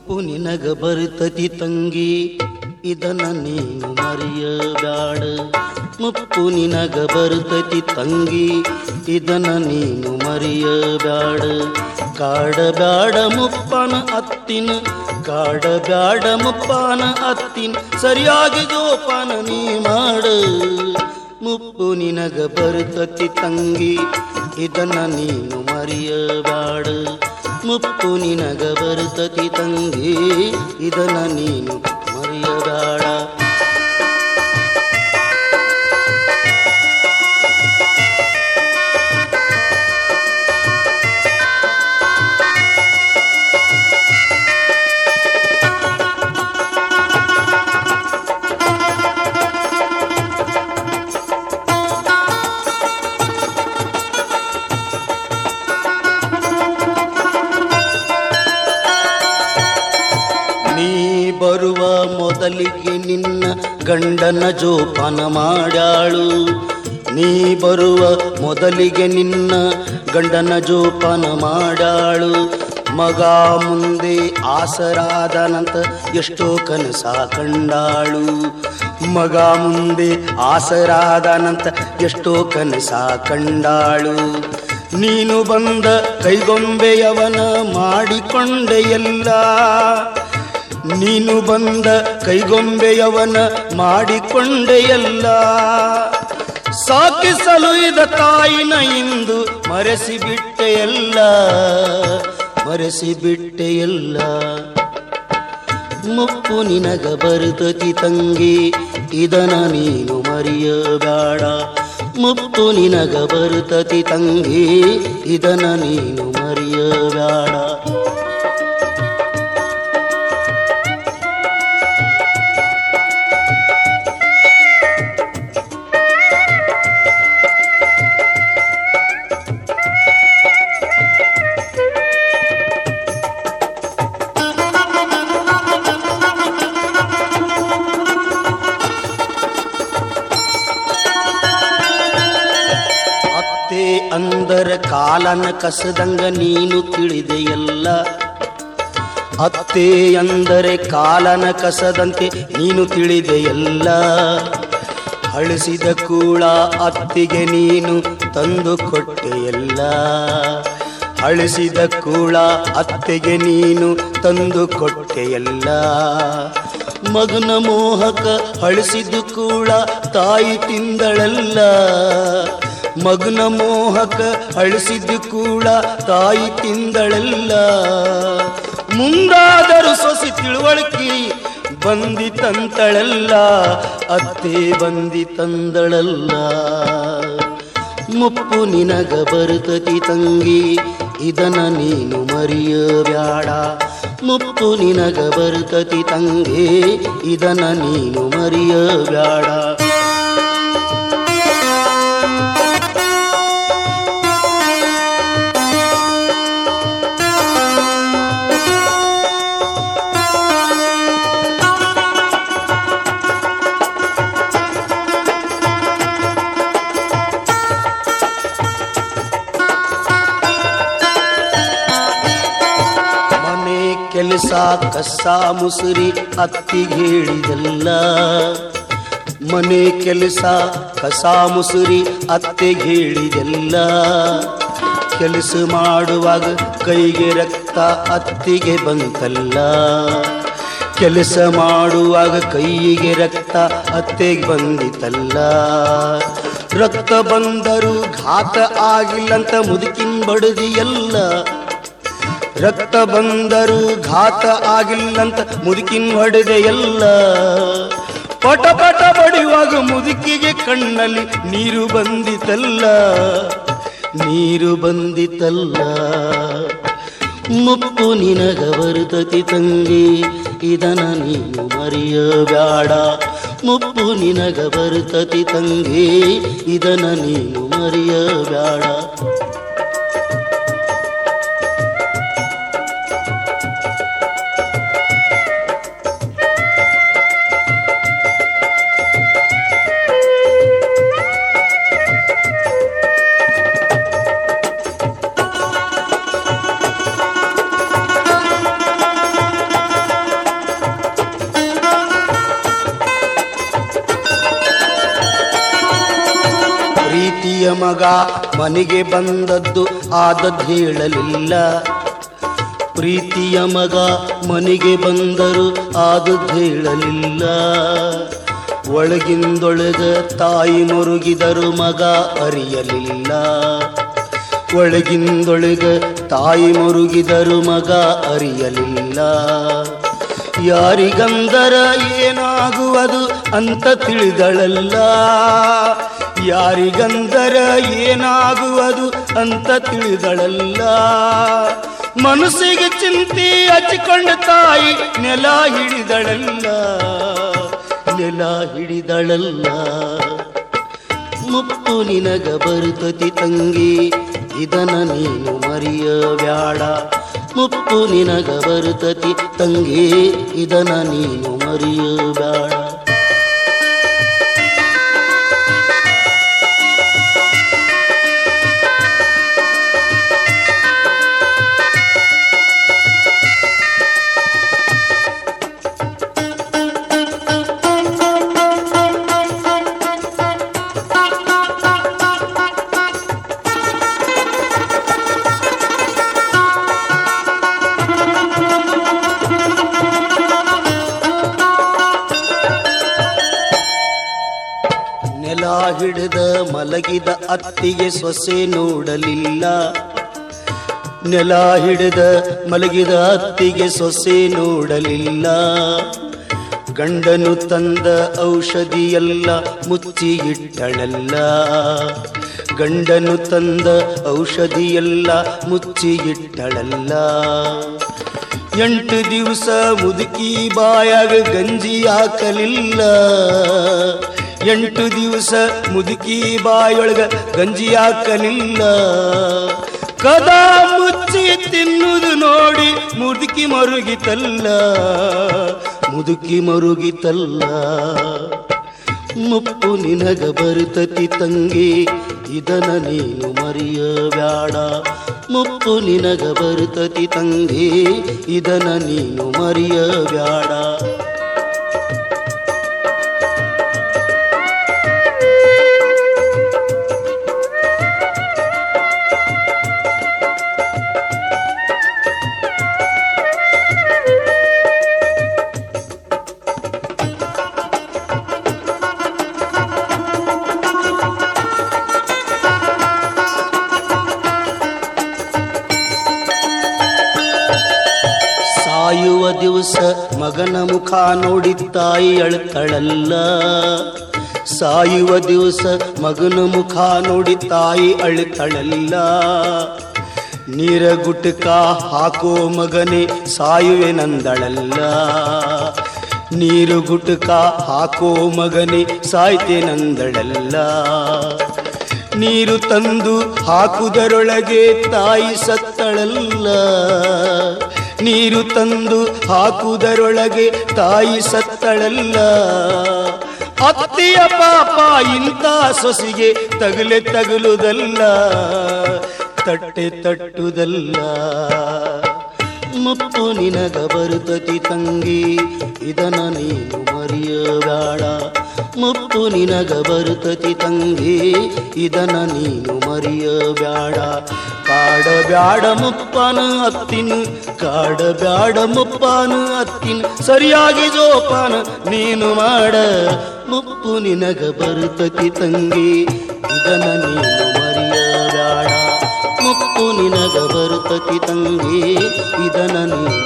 ಮುಪ್ಪು ನಿನಗ ಬರ್ತತಿ ತಂಗಿ ಇದನ್ನ ನೀನು ಮರೆಯಬ್ಯಾಡ ಮುಪ್ಪು ನಿನಗ ಬರ್ತತಿ ತಂಗಿ ಇದನ್ನ ನೀನು ಮರೆಯಬ್ಯಾಡ ಕಾಡಬ್ಯಾಡ ಮುಪ್ಪನ ಅತ್ತಿನ ಕಾಡಬ್ಯಾಡ ಮುಪ್ಪನ ಅತ್ತಿನ ಸರಿಯಾಗಿ ಜೋಪಾನ ನೀ ಮಾಡ ಮುಪ್ಪು ನಿನಗ ಬರ್ತತಿ ತಂಗಿ ಇದನ್ನ ನೀನು ಮರೆಯಬ್ಯಾಡ ಮುಪ್ಪು ನಿನಗ ಬರ್ತತಿ ತಂಗಿ ಇದನ್ನ ನೀನು ಮರೆಯಬೇಡ ನೀ ಬರುವ ಮೊದಲಿಗೆ ನಿನ್ನ ಗಂಡನ ಜೋಪಾನ ಮಾಡ್ಯಾಳು ನೀ ಬರುವ ಮೊದಲಿಗೆ ನಿನ್ನ ಗಂಡನ ಜೋಪಾನ ಮಾಡ್ಯಾಳು ಮಗ ಮುಂದೆ ಆಸರಾದ ನಂತರ ಎಷ್ಟೋ ಕನಸ ಕಂಡಾಳು ಮಗ ಮುಂದೆ ಆಸರಾದ ನಂತರ ಎಷ್ಟೋ ಕನಸ ಕಂಡಾಳು ನೀನು ಬಂದ ಕೈಗೊಂಬೆಯವನ ಮಾಡಿಕೊಂಡೆ ಎಲ್ಲ ನೀನು ಬಂದ ಕೈಗೊಂಬೆಯವನ ಮಾಡಿಕೊಂಡೆ ಎಲ್ಲ ಸಾಕಿಸಲು ಇದ ತಾಯಿನ ಇಂದು ಮರೆಸಿ ಬಿಟ್ಟೆ ಎಲ್ಲ ಮರೆಸಿ ಬಿಟ್ಟೆ ಎಲ್ಲ ಮುಪ್ಪು ನಿನಗ ಬರ್ತತಿ ತಂಗಿ ಇದನ ನೀನು ಮರೆಯಬೇಡ ಮುಪ್ಪು ನಿನಗ ಬರ್ತತಿ ತಂಗಿ ಇದನ ನೀನು ಮರೆಯಬೇಡ ಅತ್ತೆ ಅಂದರ ಕಾಲನ ಕಸದಂಗ ನೀನು ತಿಳಿದೆಯಲ್ಲ ಅತ್ತೆ ಅಂದರೆ ಕಾಲನ ಕಸದಂತೆ ನೀನು ತಿಳಿದೆಯಲ್ಲ ಅಳಿಸಿದ ಕೂಳ ಅತ್ತಿಗೆ ನೀನು ತಂದು ಕೊಟ್ಟೆಯಲ್ಲ ಅಳಿಸಿದ ಕೂಳ ಅತ್ತೆಗೆ ನೀನು ತಂದು ಕೊಟ್ಟೆಯಲ್ಲ ಮಗನ ಮೋಹಕ ಅಳಿಸಿದ ಕೂಳ ತಾಯಿ ತಿಂದಳಲ್ಲ ಮಗನ ಮೋಹಕ ಅಳಿಸಿದ ಕೂಳ ತಾಯಿ ತಿಂದಳಲ್ಲ ಮುಂದಾದರೂ ಸೊಸಿ ತಿಳುವಳಿಕೆ ಬಂದಿ ತಂತಳಲ್ಲ ಅತ್ತೆ ಬಂದಿ ತಂದಳಲ್ಲ ಮುಪ್ಪು ನಿನಗ ಬರ್ತತಿ ತಂಗಿ ಇದನ ನೀನು ಮರೆಯಬ್ಯಾಡ ಮುಪ್ಪು ನಿನಗ ಬರ್ತತಿ ತಂಗಿ ಇದನ ನೀನು ಮರೆಯಬ್ಯಾಡ ಮನೆ ಕೆಲಸ ಕಸ ಮುಸುರಿ ಅತ್ತಿಗೆ ಹೇಳಿದಲ್ಲ ಮನೆ ಕೆಲಸ ಕಸ ಮುಸುರಿ ಅತ್ತೆಗೆ ಹೇಳಿದೆಲ್ಲ ಕೆಲಸ ಮಾಡುವಾಗ ಕೈಗೆ ರಕ್ತ ಅತ್ತಿಗೆ ಬಂತಲ್ಲ ಕೆಲಸ ಮಾಡುವಾಗ ಕೈಗೆ ರಕ್ತ ಅತ್ತೆಗೆ ಬಂದಿತಲ್ಲ ರಕ್ತ ಬಂದರೂ ಘಾತ ಆಗಿಲ್ಲಂತ ಮುದುಕಿನ ಬಡದಿಯಲ್ಲ ರಕ್ತ ಬಂದರೂ ಘಾತ ಆಗಿಲ್ಲಂತ ಮುದುಕಿನ ಹೊಡೆದೆ ಎಲ್ಲ ಪಟ ಪಟ ಬಡಿಯುವಾಗ ಮುದುಕಿಗೆ ಕಣ್ಣಲ್ಲಿ ನೀರು ಬಂದಿತಲ್ಲ ನೀರು ಬಂದಿತಲ್ಲ ಮುಪ್ಪು ನಿನಗ ಬರ್ತತಿ ತಂಗಿ ಇದನ ನೀನು ಮರೆಯಬ್ಯಾಡ ಮುಪ್ಪು ನಿನಗ ಬರ್ತತಿ ತಂಗಿ ಇದನ ನೀನು ಮರೆಯಬ್ಯಾಡ ಮಗ ಮನೆಗೆ ಬಂದದ್ದು ಆದದ್ದು ಹೇಳಲಿಲ್ಲ ಪ್ರೀತಿಯ ಮಗ ಮನೆಗೆ ಬಂದರು ಆದದ್ದು ಹೇಳಲಿಲ್ಲ ಒಳಗಿಂದೊಳಗ ತಾಯಿ ಮುರುಗಿದರು ಮಗ ಅರಿಯಲಿಲ್ಲ ಒಳಗಿಂದೊಳಗ ತಾಯಿ ಮುರುಗಿದರು ಮಗ ಅರಿಯಲಿಲ್ಲ ಯಾರಿಗಂದರ ಏನಾಗುವುದು ಅಂತ ತಿಳಿದಳಲ್ಲ ಯಾರಿಗಂದರ ಏನಾಗುವುದು ಅಂತ ತಿಳಿದಳಲ್ಲ ಮನಸ್ಸಿಗೆ ಚಿಂತೆ ಹಚ್ಚಿಕೊಂಡ ತಾಯಿ ನೆಲ ಹಿಡಿದಳಲ್ಲ ನೆಲ ಹಿಡಿದಳಲ್ಲ ಮುಪ್ಪು ನಿನಗ ಬರುತ್ತತಿ ತಂಗಿ ಇದನ ನೀನು ಮರಿಯ ಬ್ಯಾಡ ಮುಪ್ಪು ನಿನಗ ಬರುತ್ತತಿ ತಂಗಿ ಇದನ ನೀನು ಮರಿಯ ಬ್ಯಾಡ ನೆಲ ಹಿಡಿದ ಮಲಗಿದ ಅತ್ತಿಗೆ ಸೊಸೆ ನೋಡಲಿಲ್ಲ ನೆಲ ಹಿಡಿದ ಮಲಗಿದ ಅತ್ತಿಗೆ ಸೊಸೆ ನೋಡಲಿಲ್ಲ ಗಂಡನು ತಂದ ಔಷಧಿಯೆಲ್ಲ ಮುಚ್ಚಿ ಇಟ್ಟಳಲ್ಲ ಗಂಡನು ತಂದ ಔಷಧಿಯೆಲ್ಲ ಮುಚ್ಚಿ ಇಟ್ಟಳಲ್ಲ ಎಂಟು ದಿವಸ ಮುದುಕಿ ಬಾಯಾಗ ಗಂಜಿ ಹಾಕಲಿಲ್ಲ ಎಂಟು ದಿವಸ ಮುದುಕಿ ಬಾಯೊಳಗ ಗಂಜಿ ಹಾಕಲಿಲ್ಲ ಕದಾ ಮುಚ್ಚಿ ತಿನ್ನುವುದು ನೋಡಿ ಮುದುಕಿ ಮರುಗಿತಲ್ಲ ಮುದುಕಿ ಮರುಗಿತಲ್ಲ ಮುಪ್ಪು ನಿನಗ ಬರುತ್ತತಿ ತಂಗಿ ಇದನ ನೀನು ಮರಿಯ ಬ್ಯಾಡ ಮುಪ್ಪು ನಿನಗ ಬರುತ್ತತಿ ತಂಗಿ ಇದನ ನೀನು ಮರಿಯ ಬ್ಯಾಡ ಸಾಯುವ ದಿವಸ ಮಗನ ಮುಖ ನೋಡಿ ತಾಯಿ ಅಳ್ತಳಲ್ಲ ಸಾಯುವ ದಿವಸ ಮಗನ ಮುಖ ನೋಡಿ ತಾಯಿ ಅಳ್ತಳಲ್ಲ ನೀರ ಗುಟಕ ಹಾಕೋ ಮಗನೇ ಸಾಯುವೆ ನಂದಳಲ್ಲ ನೀರು ಗುಟಕ ಹಾಕೋ ಮಗನೇ ಸಾಯ್ತೆ ನಂದಳಲ್ಲ ನೀರು ತಂದು ಹಾಕುವುದರೊಳಗೆ ತಾಯಿ ಸತ್ತಳಲ್ಲ ನೀರು ತಂದು ಹಾಕುವುದರೊಳಗೆ ತಾಯಿ ಸತ್ತಳಲ್ಲ ಅತ್ತೆಯ ಪಾಪ ಇಂಥ ಸೊಸಿಗೆ ತಗಲೆ ತಗಲುದಲ್ಲ ತಟ್ಟೆ ತಟ್ಟುದಲ್ಲ ಮುಪ್ಪು ನಿನಗ ಬರುತ್ತತಿ ತಂಗಿ ಇದನ ನೀನು ಮರಿಯಬೇಡ ಮುಪ್ಪು ನಿನಗ ಬರುತ್ತತಿ ತಂಗಿ ಇದನ ನೀನು ಮರಿಯಬೇಡ ಕಾಡ ಬ್ಯಾಡ ಮುಪ್ಪನ ಅತ್ತಿನ ಕಾಡ ಬ್ಯಾಡ ಮುಪ್ಪನ ಅತ್ತಿನ ಸರಿಯಾಗಿ ಜೋಪಾನ ನೀನು ಮಾಡ ಮುಪ್ಪು ನಿನಗ ಬರುತ್ತತಿ ತಂಗಿ ಇದನ ನೀನು ಮರಿಯಬೇಡ ಮುಪ್ಪು ನಿನಗ ಬರುತ್ತತಿ ತಂಗಿ ಇದನ ನೀನು